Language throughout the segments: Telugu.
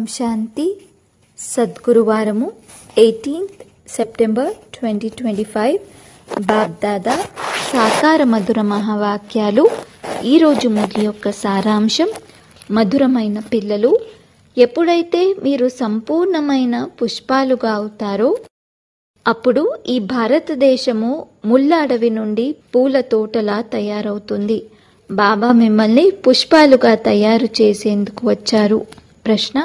శాంతి సద్గురువారము eighteenth September twenty twenty five Bapdada సాకార మధుర మహావాక్యాలు ఈరోజు ముగి యొక్క సారాంశం మధురమైన పిల్లలు ఎప్పుడైతే మీరు సంపూర్ణమైన పుష్పాలుగా అవుతారో అప్పుడు ఈ భారతదేశము ముళ్ళ అడవి నుండి పూల తోటలా తయారవుతుంది బాబా మిమ్మల్ని పుష్పాలుగా తయారు చేసేందుకు వచ్చారు ప్రశ్న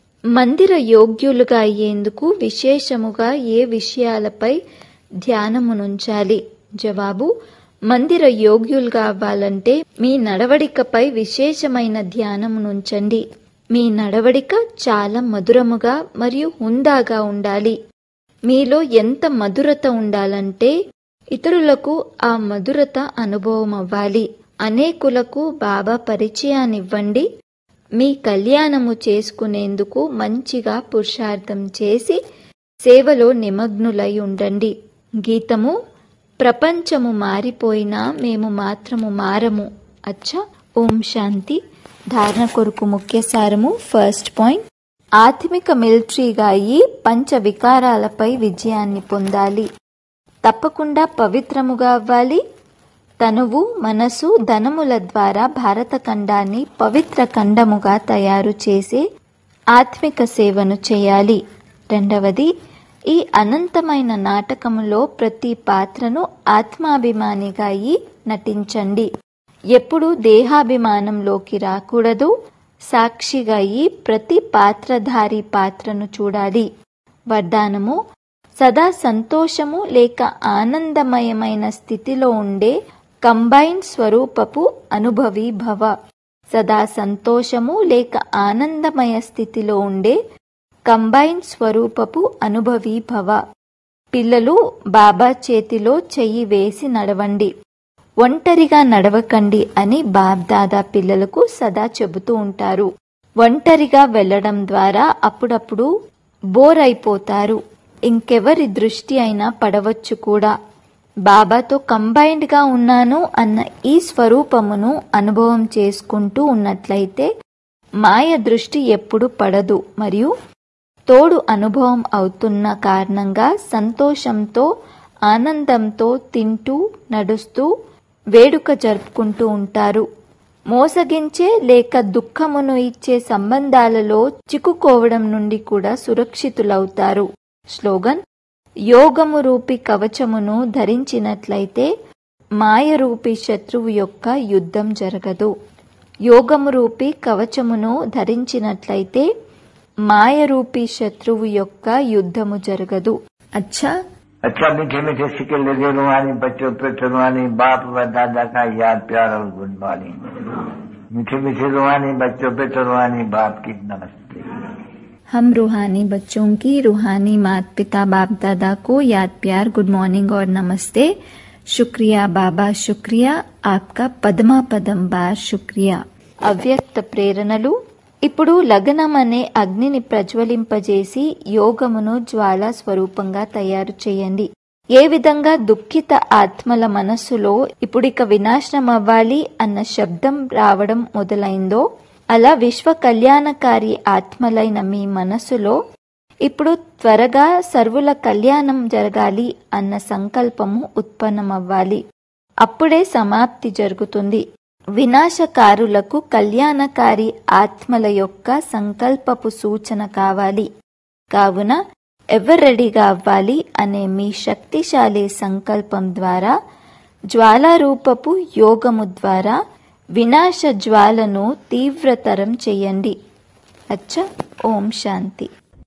మందిర యోగ్యులుగా అయ్యేందుకు విశేషముగా ఏ విషయాలపై ధ్యానమునుంచాలి జవాబు మందిర యోగ్యులుగా అవ్వాలంటే మీ నడవడికపై విశేషమైన ధ్యానమునుంచండి మీ నడవడిక చాలా మధురముగా మరియు హుందాగా ఉండాలి మీలో ఎంత మధురత ఉండాలంటే ఇతరులకు ఆ మధురత అనుభవం అవ్వాలి అనేకులకు బాబా పరిచయాన్నివ్వండి మీ కళ్యాణము చేసుకునేందుకు మంచిగా పురుషార్థం చేసి సేవలో నిమగ్నులై ఉండండి గీతము ప్రపంచము మారిపోయినా మేము మాత్రము మారము అచ్చా ఓం శాంతి ధారణ కొరకు ముఖ్య సారము ఫస్ట్ పాయింట్ ఆత్మిక మిలిటరీగా అయి పంచ వికారాలపై విజయాన్ని పొందాలి తప్పకుండా పవిత్రముగా అవ్వాలి తనువు మనసు ధనముల ద్వారా భారత ఖండాన్ని పవిత్ర ఖండముగా తయారు చేసే ఆత్మిక సేవను చేయాలి రెండవది ఈ అనంతమైన నాటకములో ప్రతి పాత్రను ఆత్మాభిమానిగా అయి నటించండి ఎప్పుడు దేహాభిమానంలోకి రాకూడదు సాక్షిగా అయి ప్రతి పాత్రధారి పాత్రను చూడాలి వరదానము సదా సంతోషము లేక ఆనందమయమైన స్థితిలో ఉండే కంబైన్ స్వరూపపు అనుభవి భవ సదా సంతోషము లేక ఆనందమయ స్థితిలో ఉండే కంబైన్ స్వరూపపు అనుభవి భవ పిల్లలు బాబా చేతిలో చెయ్యి వేసి నడవండి ఒంటరిగా నడవకండి అని బాబ్దాదా పిల్లలకు సదా చెబుతూ ఉంటారు ఒంటరిగా వెళ్లడం ద్వారా అప్పుడప్పుడు బోర్ అయిపోతారు ఇంకెవరి దృష్టి అయినా పడవచ్చు కూడా బాబాతో కంబైన్డ్ గా ఉన్నాను అన్న ఈ స్వరూపమును అనుభవం చేసుకుంటూ ఉన్నట్లయితే మాయ దృష్టి ఎప్పుడు పడదు మరియు తోడు అనుభవం అవుతున్న కారణంగా సంతోషంతో ఆనందంతో తింటూ నడుస్తూ వేడుక జరుపుకుంటూ ఉంటారు మోసగించే లేక దుఃఖమును ఇచ్చే సంబంధాలలో చిక్కుకోవడం నుండి కూడా సురక్షితులవుతారు స్లోగన్ యోగము రూపి కవచమును ధరించినట్లయితే మాయరూపి శత్రువు యొక్క యుద్ధం జరగదు యోగము రూపి కవచమును ధరించినట్లయితే మాయరూపి శత్రువు యొక్క యుద్ధము జరగదు అచ్చా अच्छा मीठे मीठे सिक्के लगे रुहानी बच्चों पे रुहानी बाप व दादा का याद प्यार और गुड मॉर्निंग मीठे मीठे रुहानी बच्चों पे रुहानी बाप की नमस्ते हम रूहानी बच्चों की रूहानी माता पिता बाप दादा को याद प्यार गुड मॉर्निंग और नमस्ते शुक्रिया बाबा शुक्रिया आपका పదమా పదం బార్ శుక్రియా అవ్యక్త ప్రేరణలు ఇప్పుడు లగ్నం అనే అగ్నిని ప్రజ్వలింపజేసి యోగమును జ్వాల స్వరూపంగా తయారు చేయండి ఏ విధంగా దుఃఖిత ఆత్మల మనస్సులో ఇప్పుడిక వినాశనం అవ్వాలి అన్న శబ్దం రావడం మొదలైందో అలా విశ్వ కళ్యాణకారి ఆత్మలైన మీ మనస్సులో ఇప్పుడు త్వరగా సర్వుల కళ్యాణం జరగాలి అన్న సంకల్పము ఉత్పన్నమవ్వాలి అప్పుడే సమాప్తి జరుగుతుంది వినాశకారులకు కళ్యాణకారి ఆత్మల యొక్క సంకల్పపు సూచన కావాలి కావున ఎవరు రెడీగా అవ్వాలి అనే మీ శక్తిశాలి సంకల్పం ద్వారా జ్వాలారూపపు యోగము ద్వారా వినాశ జ్వాలను తీవ్రతరం చెయ్యండి అచ్చ ఓం శాంతి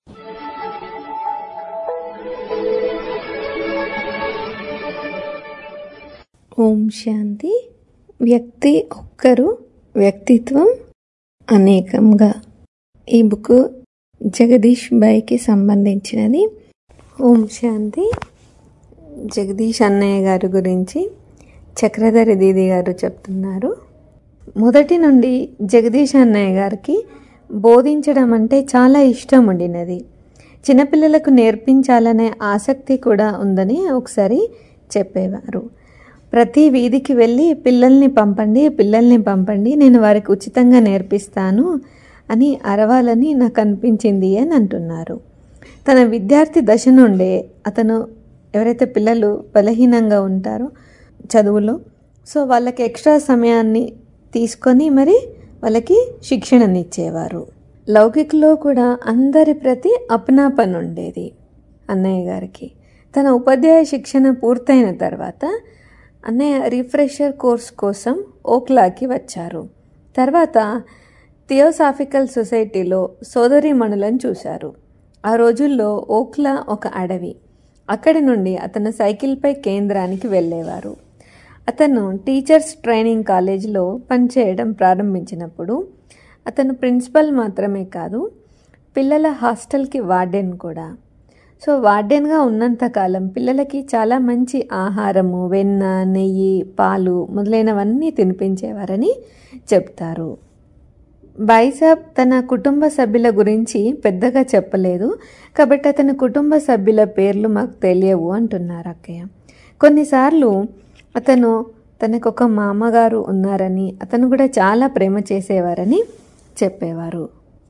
ఓం శాంతి వ్యక్తి ఒక్కరు వ్యక్తిత్వం అనేకంగా ఈ బుక్ జగదీష్ బాయ్కి సంబంధించినది ఓం శాంతి జగదీష్ అన్నయ్య గారి గురించి చక్రధరి దీది గారు చెప్తున్నారు మొదటి నుండి జగదీష్ అన్నయ్య గారికి బోధించడం అంటే చాలా ఇష్టం ఉండినది చిన్నపిల్లలకు నేర్పించాలనే ఆసక్తి కూడా ఉందని ఒకసారి చెప్పేవారు ప్రతి వీధికి వెళ్ళి పిల్లల్ని పంపండి పిల్లల్ని పంపండి నేను వారికి ఉచితంగా నేర్పిస్తాను అని అరవాలని నాకు అనిపించింది అని అంటున్నారు తన విద్యార్థి దశ నుండే అతను ఎవరైతే పిల్లలు బలహీనంగా ఉంటారో చదువులో సో వాళ్ళకి ఎక్స్ట్రా సమయాన్ని తీసుకొని మరి వాళ్ళకి శిక్షణనిచ్చేవారు లౌకికలో కూడా అందరి ప్రతి అపనాపన ఉండేది అన్నయ్య గారికి తన ఉపాధ్యాయ శిక్షణ పూర్తయిన తర్వాత అన్నయ్య రిఫ్రెషర్ కోర్స్ కోసం ఓక్లాకి వచ్చారు తర్వాత థియోసాఫికల్ సొసైటీలో సోదరీమణులను చూశారు ఆ రోజుల్లో ఓక్లా ఒక అడవి అక్కడి నుండి అతను సైకిల్పై కేంద్రానికి వెళ్ళేవారు అతను టీచర్స్ ట్రైనింగ్ కాలేజీలో పనిచేయడం ప్రారంభించినప్పుడు అతను ప్రిన్సిపల్ మాత్రమే కాదు పిల్లల హాస్టల్కి వార్డెన్ కూడా సో వార్డెన్గా ఉన్నంతకాలం పిల్లలకి చాలా మంచి ఆహారము వెన్న నెయ్యి పాలు మొదలైనవన్నీ తినిపించేవారని చెప్తారు బాయిసాబ్ తన కుటుంబ సభ్యుల గురించి పెద్దగా చెప్పలేదు కాబట్టి అతని కుటుంబ సభ్యుల పేర్లు మాకు తెలియవు అంటున్నారు అక్కయ్య కొన్నిసార్లు అతను తనకు ఒక మామగారు ఉన్నారని అతను కూడా చాలా ప్రేమ చేసేవారని చెప్పేవారు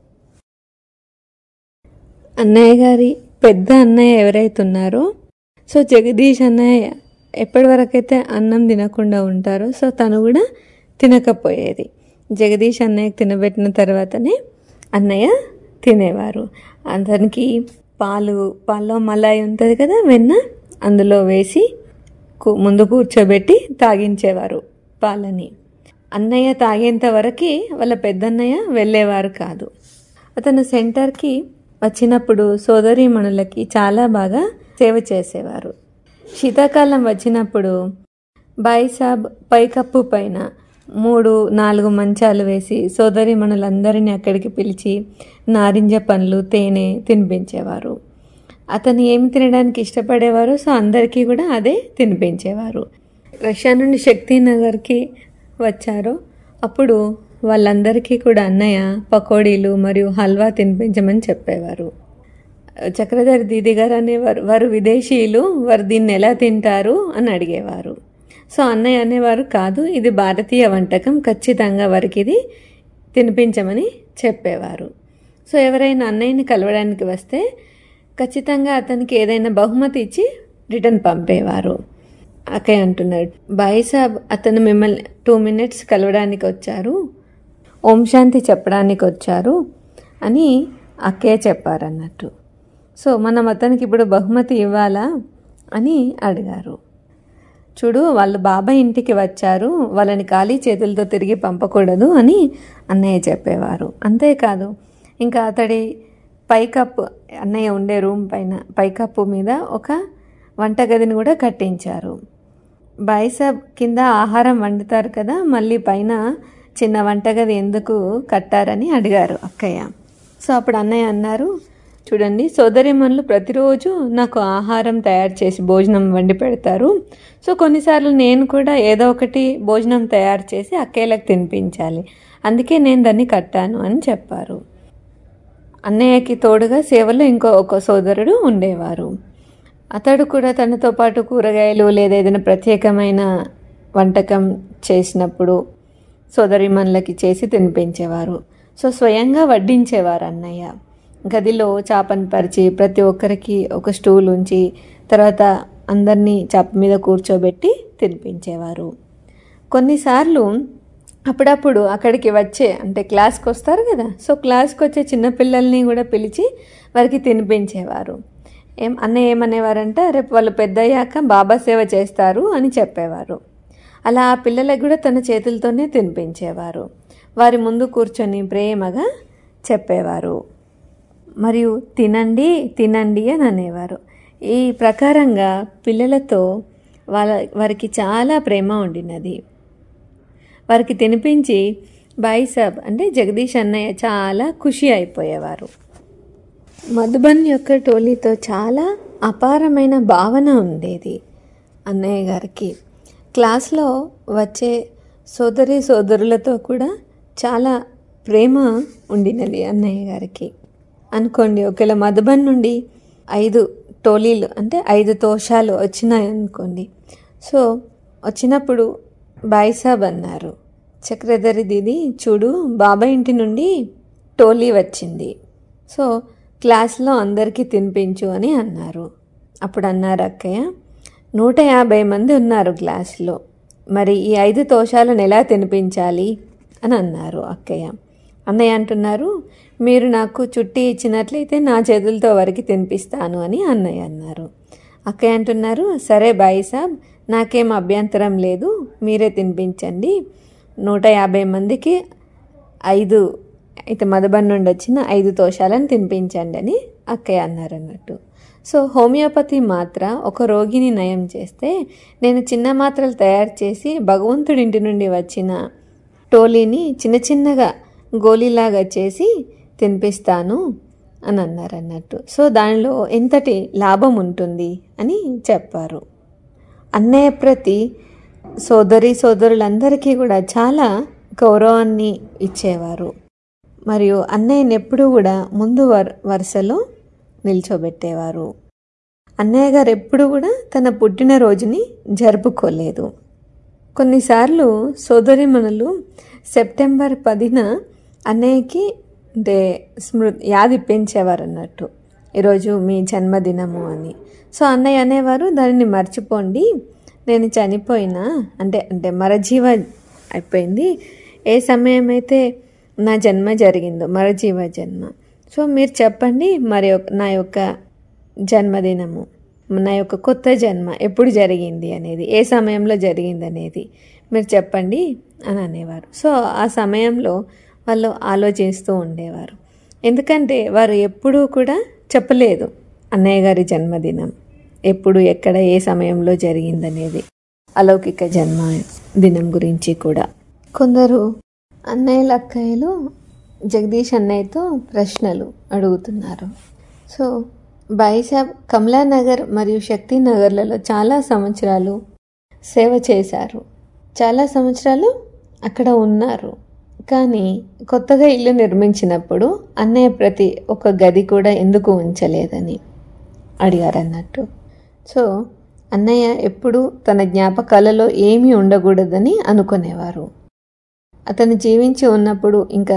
అన్నయ్య గారి పెద్ద అన్నయ్య ఎవరైతే ఉన్నారో సో జగదీష్ అన్నయ్య ఎప్పటి వరకైతే అన్నం తినకుండా ఉంటారో సో తను కూడా తినకపోయేది జగదీష్ అన్నయ్యకి తినబెట్టిన తర్వాతనే అన్నయ్య తినేవారు అతనికి పాలు పాల్లో మలాయి ఉంటుంది కదా వెన్న అందులో వేసి కు- ముందు కూర్చోబెట్టి తాగించేవారు పాలని అన్నయ్య తాగేంత వరకు వాళ్ళ పెద్దన్నయ్య వెళ్ళేవారు కాదు అతను సెంటర్కి వచ్చినప్పుడు సోదరీమణులకి చాలా బాగా సేవ చేసేవారు శీతాకాలం వచ్చినప్పుడు బాయిసాబ్ పైకప్పు పైన మూడు నాలుగు మంచాలు వేసి సోదరీమణులందరినీ అక్కడికి పిలిచి నారింజ పండ్లు తేనె తినిపించేవారు అతను ఏమి తినడానికి ఇష్టపడేవారు సో అందరికీ కూడా అదే తినిపించేవారు రష్యా నుండి శక్తినగర్కి వచ్చారో అప్పుడు వాళ్ళందరికీ కూడా అన్నయ్య పకోడీలు మరియు హల్వా తినిపించమని చెప్పేవారు చక్రధర్ దీది గారు అనేవారు వారు విదేశీయులు వారు దీన్ని ఎలా తింటారు అని అడిగేవారు సో అన్నయ్య అనేవారు కాదు ఇది భారతీయ వంటకం ఖచ్చితంగా వారికి ఇది తినిపించమని చెప్పేవారు సో ఎవరైనా అన్నయ్యని కలవడానికి వస్తే ఖచ్చితంగా అతనికి ఏదైనా బహుమతి ఇచ్చి రిటర్న్ పంపేవారు అక్కయ్య అంటున్నాడు బాయ్ సాబ్ అతను మిమ్మల్ని టూ మినిట్స్ కలవడానికి వచ్చారు ఓం శాంతి చెప్పడానికి వచ్చారు అని అక్కయ్య చెప్పారన్నట్టు సో మనం అతనికి ఇప్పుడు బహుమతి ఇవ్వాలా అని అడిగారు చూడు వాళ్ళు బాబాయ్ ఇంటికి వచ్చారు వాళ్ళని ఖాళీ చేతులతో తిరిగి పంపకూడదు అని అన్నయ్య చెప్పేవారు అంతేకాదు ఇంకా అతడి పైకప్పు అన్నయ్య ఉండే రూమ్ పైన పైకప్పు మీద ఒక వంటగదిని కూడా కట్టించారు బాయిసాబ్ కింద ఆహారం వండుతారు కదా మళ్ళీ పైన చిన్న వంటగది ఎందుకు కట్టారని అడిగారు అక్కయ్య సో అప్పుడు అన్నయ్య అన్నారు చూడండి సోదరిమణులు ప్రతిరోజు నాకు ఆహారం తయారు చేసి భోజనం వండి పెడతారు సో కొన్నిసార్లు నేను కూడా ఏదో ఒకటి భోజనం తయారు చేసి అక్కయ్యలకు తినిపించాలి అందుకే నేను దాన్ని కట్టాను అని చెప్పారు అన్నయ్యకి తోడుగా సేవలో ఇంకో ఒక సోదరుడు ఉండేవారు అతడు కూడా తనతో పాటు కూరగాయలు లేదా ఏదైనా ప్రత్యేకమైన వంటకం చేసినప్పుడు సోదరిమణులకి చేసి తినిపించేవారు సో స్వయంగా వడ్డించేవారు అన్నయ్య గదిలో చాపను పరిచి ప్రతి ఒక్కరికి ఒక స్టూల్ ఉంచి తర్వాత అందరినీ చాప మీద కూర్చోబెట్టి తినిపించేవారు కొన్నిసార్లు అప్పుడప్పుడు అక్కడికి వచ్చే అంటే క్లాస్కి వస్తారు కదా సో క్లాస్కి వచ్చే చిన్నపిల్లల్ని కూడా పిలిచి వారికి తినిపించేవారు ఏం అన్నయ్య ఏమనేవారంటే రేపు వాళ్ళు పెద్దయ్యాక బాబా సేవ చేస్తారు అని చెప్పేవారు అలా ఆ పిల్లలకు కూడా తన చేతులతోనే తినిపించేవారు వారి ముందు కూర్చొని ప్రేమగా చెప్పేవారు మరియు తినండి తినండి అని అనేవారు ఈ ప్రకారంగా పిల్లలతో వాళ్ళ వారికి చాలా ప్రేమ ఉండినది వారికి తినిపించి బాయిసాబ్ అంటే జగదీష్ అన్నయ్య చాలా ఖుషి అయిపోయేవారు మధుబన్ యొక్క టోలీతో చాలా అపారమైన భావన ఉండేది అన్నయ్య గారికి క్లాస్లో వచ్చే సోదరి సోదరులతో కూడా చాలా ప్రేమ ఉండినది అన్నయ్య గారికి అనుకోండి ఒకవేళ మధుబన్ నుండి ఐదు టోలీలు అంటే ఐదు తోషాలు వచ్చినాయి అనుకోండి సో వచ్చినప్పుడు బాయిసాబ్ అన్నారు చక్రధరి దీది చూడు బాబాయ్ ఇంటి నుండి టోలీ వచ్చింది సో క్లాస్లో అందరికీ తినిపించు అని అన్నారు అప్పుడు అన్నారు అక్కయ్య నూట యాభై మంది ఉన్నారు క్లాస్లో మరి ఈ ఐదు తోషాలను ఎలా తినిపించాలి అని అన్నారు అక్కయ్య అన్నయ్య అంటున్నారు మీరు నాకు చుట్టి ఇచ్చినట్లయితే నా చేతులతో వరకు తినిపిస్తాను అని అన్నయ్య అన్నారు అక్కయ్య అంటున్నారు సరే బాయి సాబ్ నాకేం అభ్యంతరం లేదు మీరే తినిపించండి నూట యాభై మందికి ఐదు అయితే మధుబన్ నుండి వచ్చిన ఐదు తోషాలను తినిపించండి అని అక్కయ్య అన్నారు అన్నట్టు సో హోమియోపతి మాత్ర ఒక రోగిని నయం చేస్తే నేను చిన్న మాత్రలు తయారు చేసి భగవంతుడి ఇంటి నుండి వచ్చిన టోలీని చిన్న చిన్నగా గోళీలాగా చేసి తినిపిస్తాను అని అన్నారు అన్నట్టు సో దానిలో ఎంతటి లాభం ఉంటుంది అని చెప్పారు అన్నయ్య ప్రతి సోదరి సోదరులందరికీ కూడా చాలా గౌరవాన్ని ఇచ్చేవారు మరియు అన్నయ్యని ఎప్పుడూ కూడా ముందు వర్ వరుసలో నిల్చోబెట్టేవారు అన్నయ్య గారు ఎప్పుడు కూడా తన పుట్టినరోజుని జరుపుకోలేదు కొన్నిసార్లు సోదరిమణులు సెప్టెంబర్ పదిన అన్నయ్యకి అంటే స్మృ యాది పెంచేవారు అన్నట్టు ఈరోజు మీ జన్మదినము అని సో అన్నయ్య అనేవారు దానిని మర్చిపోండి నేను చనిపోయినా అంటే అంటే మరజీవ అయిపోయింది ఏ సమయం అయితే నా జన్మ జరిగిందో మరజీవ జన్మ సో మీరు చెప్పండి మరి యొక్క- నా యొక్క జన్మదినము నా యొక్క కొత్త జన్మ ఎప్పుడు జరిగింది అనేది ఏ సమయంలో జరిగింది అనేది మీరు చెప్పండి అని అనేవారు సో ఆ సమయంలో వాళ్ళు ఆలోచిస్తూ ఉండేవారు ఎందుకంటే వారు ఎప్పుడూ కూడా చెప్పలేదు అన్నయ్య గారి జన్మదినం ఎప్పుడు ఎక్కడ ఏ సమయంలో జరిగిందనేది అలౌకిక జన్మ దినం గురించి కూడా కొందరు అన్నయ్యల అక్కయ్యలు జగదీష్ అన్నయ్యతో ప్రశ్నలు అడుగుతున్నారు సో బాయిసాబ్ కమలానగర్ మరియు శక్తినగర్లలో చాలా సంవత్సరాలు సేవ చేశారు చాలా సంవత్సరాలు అక్కడ ఉన్నారు కానీ కొత్తగా ఇల్లు నిర్మించినప్పుడు అన్నయ్య ప్రతి ఒక్క గది కూడా ఎందుకు ఉంచలేదని అడిగారు అన్నట్టు సో అన్నయ్య ఎప్పుడు తన జ్ఞాపకాలలో ఏమీ ఉండకూడదని అనుకునేవారు అతను జీవించి ఉన్నప్పుడు ఇంకా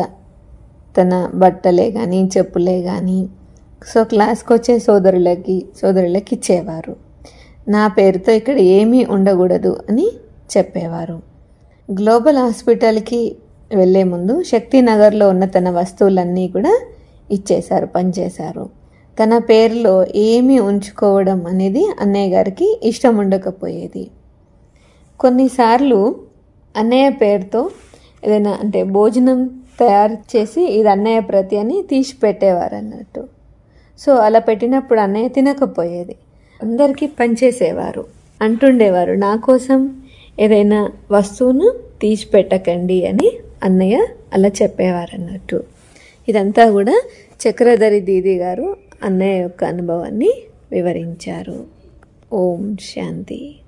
తన బట్టలే కానీ చెప్పులే కానీ సో క్లాస్కి వచ్చే సోదరులకి సోదరులకి ఇచ్చేవారు నా పేరుతో ఇక్కడ ఏమీ ఉండకూడదు అని చెప్పేవారు గ్లోబల్ హాస్పిటల్కి వెళ్ళే ముందు శక్తినగర్లో ఉన్న తన వస్తువులన్నీ కూడా ఇచ్చేశారు పనిచేశారు తన పేరులో ఏమీ ఉంచుకోవడం అనేది అన్నయ్య గారికి ఇష్టం ఉండకపోయేది కొన్నిసార్లు అన్నయ్య పేరుతో ఏదైనా అంటే భోజనం తయారు చేసి ఇది అన్నయ్య ప్రతి అని తీసి పెట్టేవారు అన్నట్టు సో అలా పెట్టినప్పుడు అన్నయ్య తినకపోయేది అందరికీ పనిచేసేవారు అంటుండేవారు నా కోసం ఏదైనా వస్తువును తీసి పెట్టకండి అని అన్నయ్య అలా చెప్పేవారు అన్నట్టు ఇదంతా కూడా చక్రధరి దీది గారు అన్నయ్య యొక్క అనుభవాన్ని వివరించారు ఓం శాంతి